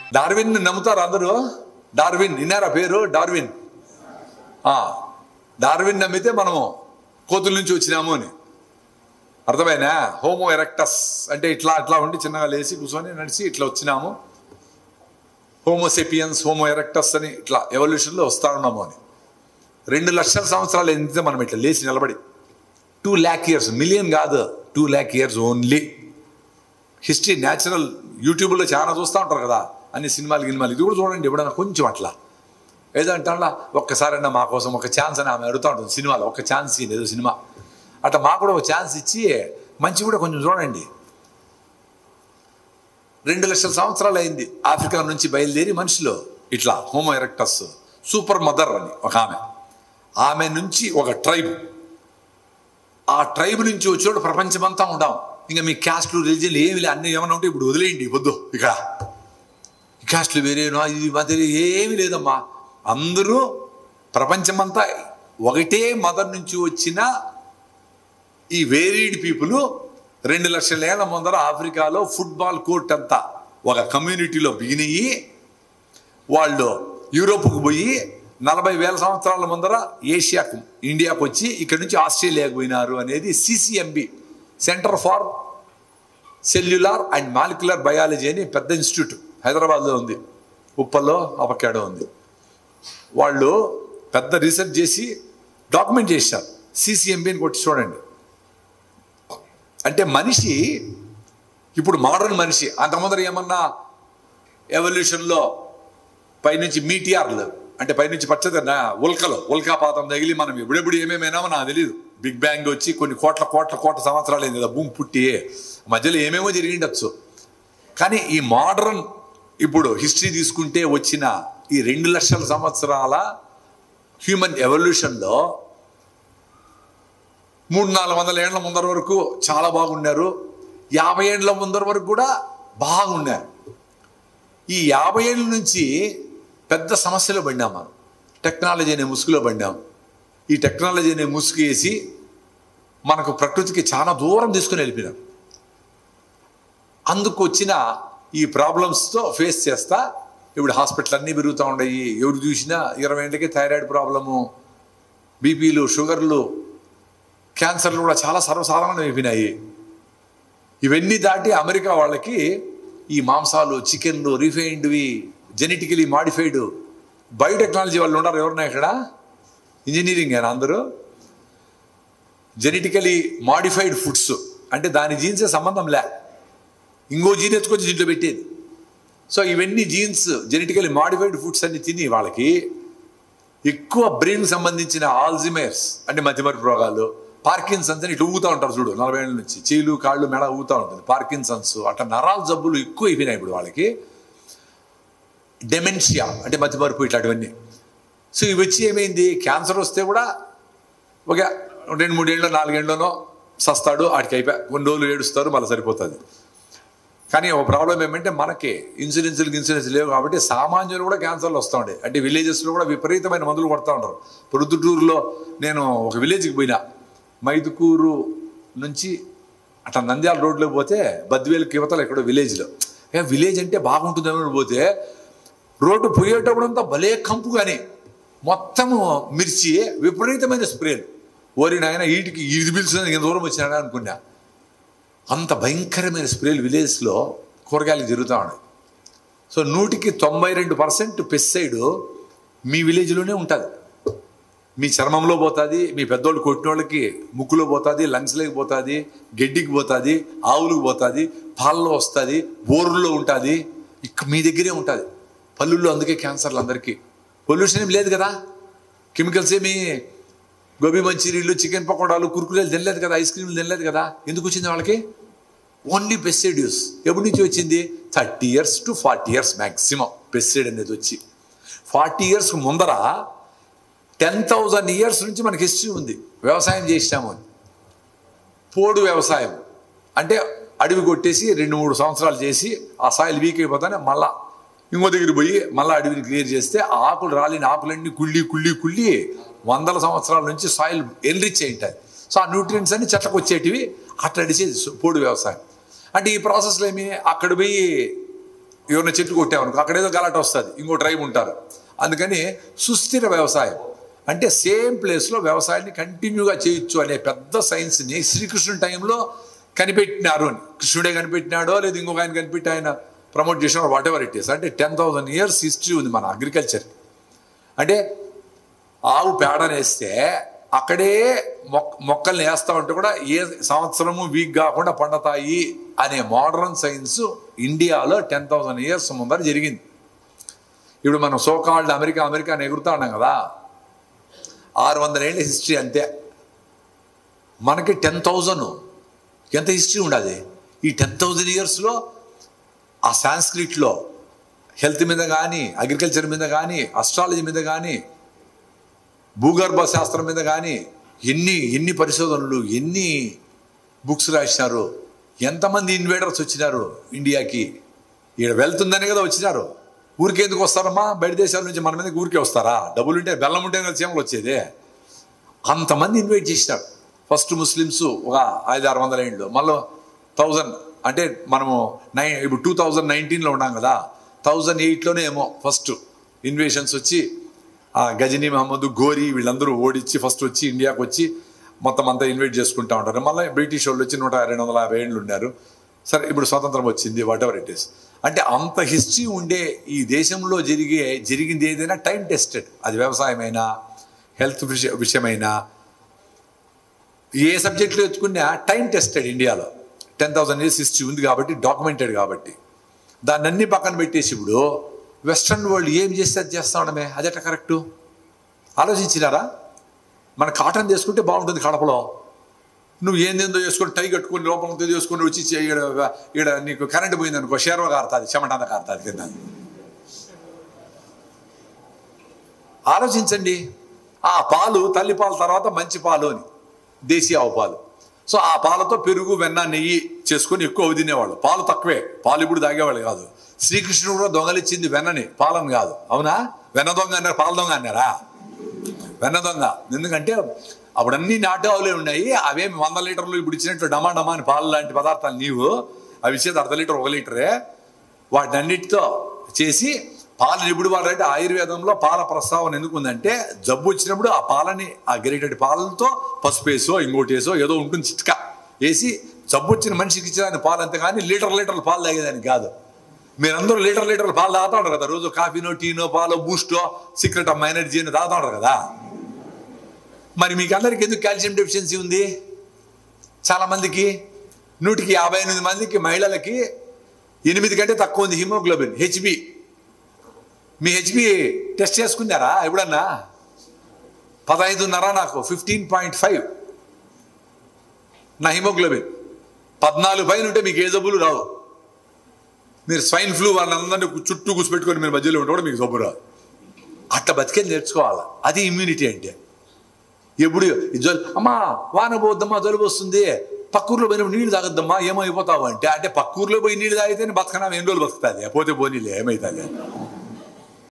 Darwin నమ్ముతారు అందరూ Darwin విన్నారా పేరు డార్విన్ ఆ, డార్విన్ నమ్మితే మనము కోతుల నుంచి వచ్చినాము అని అర్థమైనా హోమో ఎరెక్టస్ అంటే ఇట్లా ఇట్లా ఉండి చిన్నగా లేచి కూర్చొని నడిచి ఇట్లా వచ్చినాము హోమోసెపియన్స్ హోమో ఎరెక్టస్ అని ఇట్లా ఎవల్యూషన్లో వస్తా ఉన్నాము అని రెండు లక్షల సంవత్సరాలు ఎంత మనం ఇట్లా లేచి నిలబడి టూ ల్యాక్ ఇయర్స్ మిలియన్ కాదు two lakh years only history natural యూట్యూబ్లో చాలా చూస్తూ ఉంటారు కదా అన్ని సినిమాలు గినిమాలు ఇది కూడా చూడండి ఎప్పుడైనా కొంచెం అట్లా ఏదంటే అలా ఒక్కసారైనా మా కోసం ఒక ఛాన్స్ అని ఆమె అడుగుతూ ఉంటుంది సినిమాలో ఒక ఛాన్స్ ఇయ్యండి ఏదో సినిమా అట్లా మాకు కూడా ఒక ఛాన్స్ ఇచ్చి మంచి కూడా కొంచెం చూడండి రెండు లక్షల సంవత్సరాలు అయింది ఆఫ్రికా నుంచి బయలుదేరి మనుషులు ఇట్లా హోమో ఎరెక్టస్ సూపర్ మదర్ అని ఒక ఆమె ఆమె నుంచి ఒక ట్రైబ్ ఆ ట్రైబ్ నుంచి వచ్చేవాడు ప్రపంచమంతా ఉండాం ఇంకా మీ క్యాస్ట్లు రిలీజియన్లు ఏమి లే అన్ని ఏమన్నా ఉంటే ఇప్పుడు వదిలేయండి వద్దు ఇక ఈ క్యాస్ట్లు వేరేనో ఇది మధ్య ఏమీ లేదమ్మా అందరూ ప్రపంచమంతా ఒకటే మదర్ నుంచి వచ్చిన ఈ వేరీడ్ పీపుల్ రెండు లక్షల ఏళ్ల ముందర ఆఫ్రికాలో ఫుట్బాల్ కోర్ట్ అంతా ఒక కమ్యూనిటీలో బిగినయ్యి వాళ్ళు యూరోప్కు పోయి నలభై వేల సంవత్సరాల ముందర ఏషియాకు ఇండియాకు వచ్చి ఇక్కడ నుంచి ఆస్ట్రేలియాకు పోయినారు అనేది CCMB centre for cellular and molecular biology అని పెద్ద ఇన్స్టిట్యూట్ హైదరాబాద్లో ఉంది ఉప్పల్లో అపక్కాడో ఉంది వాళ్ళు పెద్ద రీసెర్చ్ చేసి డాక్యుమెంట్ చేశారు సిసిఎంబి అని కొట్టి చూడండి అంటే మనిషి ఇప్పుడు మోడర్న్ మనిషి అంతకుముందర ఏమన్నా ఎవల్యూషన్లో పైనుంచి మీటిఆర్లు అంటే పైనుంచి పచ్చది ఉల్కలు ఉల్కాపాతం తగిలి మనం ఎప్పుడెప్పుడు ఏమేమైనామో నాకు తెలియదు బిగ్ బ్యాంగ్ వచ్చి కొన్ని కోట్ల కోట్ల కోట్ల సంవత్సరాలు అయింది కదా భూమి పుట్టి మధ్యలో ఏమేమో జరిగిండొచ్చు కానీ ఈ మోడర్న్ ఇప్పుడు హిస్టరీ తీసుకుంటే వచ్చిన ఈ రెండు లక్షల సంవత్సరాల హ్యూమన్ ఎవల్యూషన్లో మూడు నాలుగు వందల ఏళ్ల ముందర వరకు చాలా బాగున్నారు యాభై ఏళ్ల ముందర వరకు కూడా బాగున్నారు ఈ యాభై ఏళ్ళ నుంచి పెద్ద సమస్యలో పడినాం మనం టెక్నాలజీ అనే ముసుగులో పడినాం ఈ టెక్నాలజీ అనే ముసుగు వేసి మనకు ప్రకృతికి చాలా దూరం తీసుకుని వెళ్ళిపోయినాం అందుకు వచ్చిన ఈ ప్రాబ్లమ్స్తో ఫేస్ చేస్తా ఇప్పుడు హాస్పిటల్ అన్నీ పెరుగుతూ ఉన్నాయి ఎవరు చూసినా ఇరవై ఏళ్ళకి థైరాయిడ్ ప్రాబ్లము బీపీలు షుగర్లు క్యాన్సర్లు కూడా చాలా సర్వసాధారణం అయిపోయినాయి ఇవన్నీ దాటి అమెరికా వాళ్ళకి ఈ మాంసాలు చికెన్లు రిఫైన్డ్వి జెనెటికలీ మాడిఫైడ్ బయోటెక్నాలజీ వాళ్ళు ఉన్నారు ఎవరున్నా ఇక్కడ ఇంజనీరింగ్ అయినా అందరూ జెనెటికలీ మాడిఫైడ్ ఫుడ్స్ అంటే దాని జీన్సే సంబంధం లే ఇంకో జీన్ ఎత్తుకొచ్చి దీంట్లో పెట్టేది సో ఇవన్నీ జీన్స్ జెనెటికలీ మాడిఫైడ్ ఫుడ్స్ అన్ని తిని వాళ్ళకి ఎక్కువ బ్రెయిన్ సంబంధించిన ఆల్జిమేర్స్ అంటే మతిమరుపు రోగాలు పార్కిన్సన్స్ అని ఇట్లా ఊగుతూ ఉంటారు చూడు నలభై ఏళ్ళ నుంచి చీలు కాళ్ళు మెడ ఊగుతూ ఉంటుంది పార్కిన్సన్స్ అట్లా నరాల జబ్బులు ఎక్కువ అయిపోయినాయి ఇప్పుడు వాళ్ళకి డెమెన్షియా అంటే మతిమరుపు ఇట్లాంటివన్నీ సో ఇవి వచ్చి ఏమైంది క్యాన్సర్ వస్తే కూడా ఒక రెండు మూడేళ్ళు నాలుగేళ్ళనో సస్తాడు ఆడికి అయిపోయా కొన్ని రోజులు ఏడుస్తారు మళ్ళీ సరిపోతుంది కానీ ఒక ప్రాబ్లం ఏమంటే మనకి ఇన్సూరెన్స్లు ఇన్సూరెన్స్ లేవు కాబట్టి సామాన్యులు కూడా క్యాన్సర్లు వస్తూ ఉండే అంటే విలేజెస్లో కూడా విపరీతమైన మందులు కొడతా ఉంటారు ప్రొద్దుటూరులో నేను ఒక విలేజ్కి పోయినా మైదుకూరు నుంచి అట్లా నంద్యాల రోడ్లోకి పోతే బద్వేలు కివతలు ఎక్కడో విలేజ్లో ఏ విలేజ్ అంటే బాగుంటుందని పోతే రోడ్డు పోయేటప్పుడంతా భలే కంపు కానీ మొత్తము మిర్చి విపరీతమైన స్ప్రేలు ఓరి నాయన వీటికి ఇది పిలిచిన ఇంత దూరం వచ్చినాడా అనుకున్నా అంత భయంకరమైన స్ప్రేలు విలేజ్లో కూరగాయలకు జరుగుతూ ఉన్నాయి సో నూటికి తొంభై రెండు పర్సెంట్ పెస్టిసైడ్ మీ విలేజ్లోనే ఉంటుంది మీ చర్మంలో పోతుంది మీ పెద్దోళ్ళు కొట్టిన వాళ్ళకి ముక్కులో పోతుంది లంగ్స్లోకి పోతుంది గడ్డికి పోతుంది ఆవులకు పోతుంది పాలలో వస్తుంది బోరుల్లో ఉంటుంది ఇక మీ దగ్గరే ఉంటుంది పళ్ళుల్లో అందుకే క్యాన్సర్లు అందరికీ పొల్యూషన్ ఏం లేదు కదా కెమికల్స్ ఏమి గోబీ మంచూరియన్లు చికెన్ పకోడాలు కుర్కురేలు తినలేదు కదా ఐస్ క్రీమ్లు తినలేదు కదా ఎందుకు వచ్చింది వాళ్ళకి ఓన్లీ పెస్టిసైడ్ యూస్ ఎప్పటి నుంచి వచ్చింది thirty years to forty years maximum pesticide అనేది వచ్చి ఫార్టీ ఇయర్స్ ముందర టెన్ థౌజండ్ ఇయర్స్ నుంచి మనకి హిస్టరీ ఉంది వ్యవసాయం చేసినాము అని పోడు వ్యవసాయం అంటే అడవి కొట్టేసి రెండు మూడు సంవత్సరాలు చేసి ఆ సాయిల్ వీక్ అయిపోతానే మళ్ళా ఇంకో దగ్గర పోయి మళ్ళీ అడవిని క్లియర్ చేస్తే ఆ ఆకులు రాలిన ఆకులన్నీ కుళ్ళి కుళ్ళి కుళ్ళి వందల సంవత్సరాల నుంచి సాయిల్ ఎన్రిచ్ అయి ఉంటుంది సో ఆ న్యూట్రియంట్స్ అన్ని చెట్లకు వచ్చేటివి అట్లా అడిచేది పోడు వ్యవసాయం అంటే ఈ ప్రాసెస్లో ఏమి అక్కడ పోయి ఎవరిన చెట్టు కొట్టామనుకో అక్కడేదో గలాట వస్తుంది ఇంకో ట్రైబ్ ఉంటారు అందుకని సుస్థిర వ్యవసాయం అంటే సేమ్ ప్లేస్లో వ్యవసాయాన్ని కంటిన్యూగా చేయొచ్చు అనే పెద్ద సైన్స్ని శ్రీకృష్ణుడి టైంలో కనిపెట్టినారు అని కృష్ణుడే కనిపెట్టినాడో లేదా ఇంకొక ఆయన కనిపెట్టి ఆయన ప్రమోట్ చేసినాడు వాట్ ఎవర్ ఇట్ ఈస్ అంటే టెన్ థౌసండ్ ఇయర్స్ హిస్టరీ ఉంది మన అగ్రికల్చర్ అంటే ఆవు పేడనేస్తే అక్కడే మొక్ మొక్కల్ని వేస్తా ఉంటే కూడా ఏ సంవత్సరము వీక్ కాకుండా పండుతాయి అనే మోడర్న్ సైన్స్ ఇండియాలో టెన్ థౌసండ్ ఇయర్స్ ముందర జరిగింది ఇప్పుడు మనం సోకాల్డ్ అమెరికా అమెరికా అని ఎగురుతా ఉన్నాం కదా ఆరు వందల ఏళ్ళ హిస్టరీ అంతే మనకి టెన్ థౌజండ్ ఎంత హిస్టరీ ఉండదు ఈ టెన్ థౌజండ్ ఇయర్స్లో ఆ సాంస్క్రిట్లో హెల్త్ మీద కానీ అగ్రికల్చర్ మీద కానీ అస్ట్రాలజీ మీద కానీ భూగర్భ శాస్త్రం మీద కానీ ఎన్ని ఎన్ని పరిశోధనలు ఎన్ని బుక్స్ రాసినారు ఎంతమంది ఇన్వేడర్స్ వచ్చినారు ఇండియాకి ఈడ వెళ్తుందనే కదా వచ్చినారు ఊరికే ఎందుకు వస్తారమ్మా బయట దేశాల నుంచి మన మీదకి ఊరికే వస్తారా డబ్బులు ఉంటే బెల్లం ఉంటే కదా చీమలు వచ్చేది అంతమంది ఇన్వైట్ చేసినారు ఫస్ట్ ముస్లిమ్స్ ఒక ఐదు ఆరు వందల ఏళ్ళు మళ్ళీ థౌజండ్ అంటే మనము నైన్ ఇప్పుడు టూ థౌజండ్ నైన్టీన్లో ఉన్నాం కదా థౌజండ్ ఎయిట్లోనే ఏమో ఫస్ట్ ఇన్వేషన్స్ వచ్చి ఆ గజనీ మహమ్మద్ గోరీ వీళ్ళందరూ ఓడించి ఫస్ట్ వచ్చి ఇండియాకి వచ్చి మొత్తం అంతా ఇన్వైట్ చేసుకుంటా ఉంటారు మళ్ళీ బ్రిటిష్ వాళ్ళు వచ్చి నూట రెండు వందల యాభై ఏళ్ళు ఉన్నారు సరే ఇప్పుడు స్వతంత్రం వచ్చింది వాట్ ఎవర్ ఇట్ ఈస్ అంటే అంత హిస్టరీ ఉండే ఈ దేశంలో జరిగే జరిగింది ఏదైనా టైం టెస్టెడ్ అది వ్యవసాయమైనా హెల్త్ విషయ విషయమైనా ఏ సబ్జెక్టులో ఎత్తుకున్నా టైం టెస్టెడ్ ఇండియాలో టెన్ థౌసండ్ ఇయర్స్ హిస్టరీ ఉంది కాబట్టి డాక్యుమెంటెడ్ కాబట్టి దాన్ని అన్ని పక్కన పెట్టేసి ఇప్పుడు వెస్ట్రన్ వరల్డ్ ఏం చేస్తే అది చేస్తా ఉండమే అదెట్లా కరెక్టు ఆలోచించినారా మన కాటన్ చేసుకుంటే బాగుంటుంది కడపలో నువ్వు ఏందేందో చేసుకొని టై కట్టుకొని లోపలంతో చేసుకొని వచ్చి చే- ఈడ ఈడ నీకు కరెంట్ పోయింది అనుకో షేర్వ కారుతుంది చెమటంత కారుతుంది కింద ఆలోచించండి ఆ పాలు తల్లి పాలు తర్వాత మంచి పాలు అని దేశీయ ఆవు పాలు సో ఆ పాలతో పెరుగు వెన్న నెయ్యి చేసుకొని ఎక్కువ అవి తినేవాళ్ళు పాలు తక్కువే పాలు ఇప్పుడు తాగేవాళ్ళు కాదు శ్రీకృష్ణుడు కూడా దొంగలిచ్చింది వెన్నని పాలను కాదు అవునా వెన్న దొంగ అన్నారు పాల దొంగ అన్నారా వెన్న దొంగ ఎందుకంటే అప్పుడు అన్ని నాటు ఆవులే ఉన్నాయి అవేమి వంద లీటర్లు ఇప్పుడు ఇచ్చినట్లు డమా డమా అని పాలు లాంటి పదార్థాలు నీవు అవి ఇచ్చేది అర్ధ లీటర్ ఒక లీటరే వాటిని అన్నిటితో చేసి పాలను ఎప్పుడు వాడాలంటే ఆయుర్వేదంలో పాల ప్రస్తావన ఎందుకు ఉందంటే జబ్బు వచ్చినప్పుడు ఆ పాలని ఆ గరిటెడి పాలతో పసుపు వేసో ఇంకోటి వేసో ఏదో ఉంటుంది చిట్కా వేసి జబ్బు వచ్చిన మనిషికి ఇచ్చేదాన్ని పాలు అంతే కానీ లీటర్ లీటర్లు పాలు తాగేదానికి కాదు మీరందరూ లీటర్ లీటర్లు పాలు తాగుతా ఉంటారు కదా రోజు కాఫీనో టీనో పాలో బూస్టో సీక్రెట్ ఆఫ్ ఎనర్జీ అని తాగుతా ఉంటారు కదా మరి మీకు అందరికి ఎందుకు కాల్షియం డెఫిషియన్సీ ఉంది చాలా మందికి నూటికి యాభై ఎనిమిది మందికి మహిళలకి ఎనిమిది కంటే తక్కువ ఉంది హిమోగ్లోబిన్ హెచ్బి మీ హెచ్బి టెస్ట్ చేసుకున్నారా ఎప్పుడన్నా పదహైదున్నర నాకు ఫిఫ్టీన్ పాయింట్ ఫైవ్ నా హిమోగ్లోబిన్ పద్నాలుగు పైన ఉంటే మీకు ఏ జబ్బులు రావు మీరు స్వైన్ ఫ్లూ వాళ్ళందరినీ చుట్టూ కూర్చోపెట్టుకొని మీరు మధ్యలో ఉంటే కూడా మీకు జబ్బు రాదు అట్లా బతికేది నేర్చుకోవాలి అది ఇమ్యూనిటీ అంటే ఎప్పుడు ఈ జలు అమ్మా వాన పోద్దమ్మా జలుబు వస్తుంది పక్కూర్లో పోయినప్పుడు నీళ్ళు తాగొద్దమ్మా ఏమైపోతావు అంటే అంటే పక్కూర్లో పోయి నీళ్ళు తాగితేనే బతకనా ఎన్ని రోజులు బతుకుతుంది పోతే పోనీలే ఏమవుతుంది